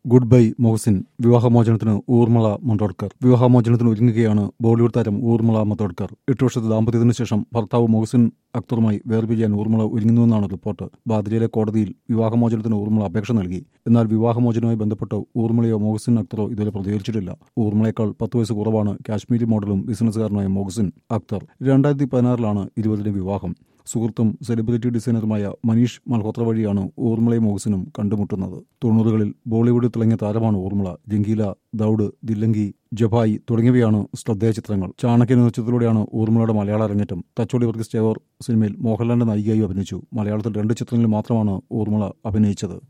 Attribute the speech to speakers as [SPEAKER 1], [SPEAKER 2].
[SPEAKER 1] good bye Mohsin വിവാഹമോചനത്തിന് ഊർമിള മണ്ടോഡ്കർ വിവാഹമോചനത്തിന് ഒരുങ്ങുകയാണ് ബോളിവുഡ് താരം ഊർമിള മണ്ടോഡ്കർ എട്ട് വർഷത്തെ ദാമ്പത്യത്തിന് ശേഷം ഭർത്താവ് മോഹസിൻ അക്തറുമായി വേർപിരിയാൻ ഊർമിള ഒരുങ്ങുന്നുവെന്നാണ് റിപ്പോർട്ട് ബാദ്രിയിലെ കോടതിയിൽ വിവാഹമോചനത്തിന് ഊർമിള അപേക്ഷ നൽകി എന്നാൽ വിവാഹമോചനവുമായി ബന്ധപ്പെട്ട് ഊർമിളയോ മോഹസിൻ അക്തറോ ഇതുവരെ പ്രതികരിച്ചിട്ടില്ല ഊർമിളയേക്കാൾ പത്ത് വയസ്സ് കുറവാണ് കാശ്മീരി മോഡലും ബിസിനസ്സുകാരനായ മോഹസിൻ അക്തർ രണ്ടായിരത്തി പതിനാറിലാണ് ഇരുപതിന്റെ വിവാഹം സുഹൃത്തും സെലിബ്രിറ്റി ഡിസൈനറുമായ മനീഷ് മൽഹോത്ര വഴിയാണ് ഊർമിളയും മോഹസിനും കണ്ടുമുട്ടുന്നത് തൊണ്ണൂറുകളിൽ ബോളിവുഡിൽ തിളങ്ങിയ താരമാണ് ഊർമിള ജംഗീല ദൌഡ് ദില്ലങ്കി ജഭായി തുടങ്ങിയവയാണ് ശ്രദ്ധേയ ചിത്രങ്ങൾ ചാണക്യൻ എന്ന ചിത്രത്തിലൂടെയാണ് ഊർമിളയുടെ മലയാള അരങ്ങേറ്റം തച്ചോളി വർഗീസ് ടേവർ സിനിമയിൽ മോഹൻലാലിന്റെ നായികയായി അഭിനയിച്ചു മലയാളത്തിൽ രണ്ട് ചിത്രങ്ങളിൽ മാത്രമാണ് ഊർമിള അഭിനയിച്ചത്